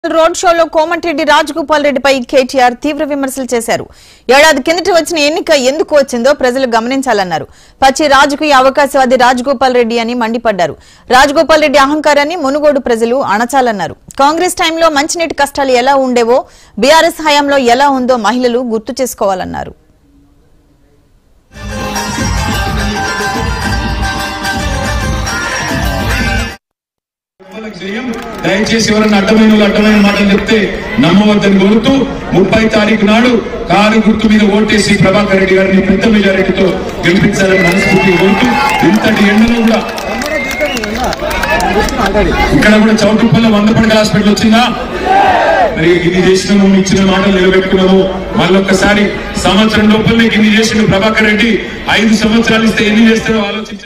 Road షోలో కోమటిరెడ్డి రాజగోపాల్ రెడ్డిపై కేటీఆర్ తీవ్ర విమర్శలు చేశారు ఏడాది కిందట వచ్చిన ఎన్నిక ఎందుకు వచ్చిందో ప్రజలు గమనించాలన్నారు పచ్చి రాజకీయ అవకాశవాది రాజగోపాల్ రెడ్డి అని మండిపడ్డారు రాజగోపాల్ రెడ్డి అహంకారాన్ని మునుగోడు ప్రజలు అణచాలన్నారు కాంగ్రెస్ టైంలో మంచినీటి కష్టాలు ఎలా ఉండేవో బీఆర్ఎస్ హయాంలో ఎలా ఉందో మహిళలు గుర్తు చేసుకోవాలన్నారు వాళ్ళకి చేయం. దయచేసి ఎవరైనా అడ్డమైన వాళ్ళు అడ్డమైన మాటలు చెప్తే నమ్మవద్దని కోరుతూ ముప్పై తారీఖు నాడు కారు గుర్తు మీద ఓటేసి ప్రభాకర్ రెడ్డి గారిని పెద్ద మెజారిటీతో గెలిపించాలని మనస్ఫూర్తి కోరుతూ ఇంతటి ఎండలో కూడా ఇక్కడ కూడా చౌటుప్పల్లో వంద పడకల హాస్పిటల్ వచ్చిందా మరి ఇది చేసినాము ఇచ్చిన మాటలు నిలబెట్టుకున్నాము మళ్ళొక్కసారి సంవత్సరం లోపలనే ఇన్ని చేసిన ప్రభాకర్ రెడ్డి ఐదు సంవత్సరాలు ఇస్తే ఎన్ని చేస్తారో ఆలోచించి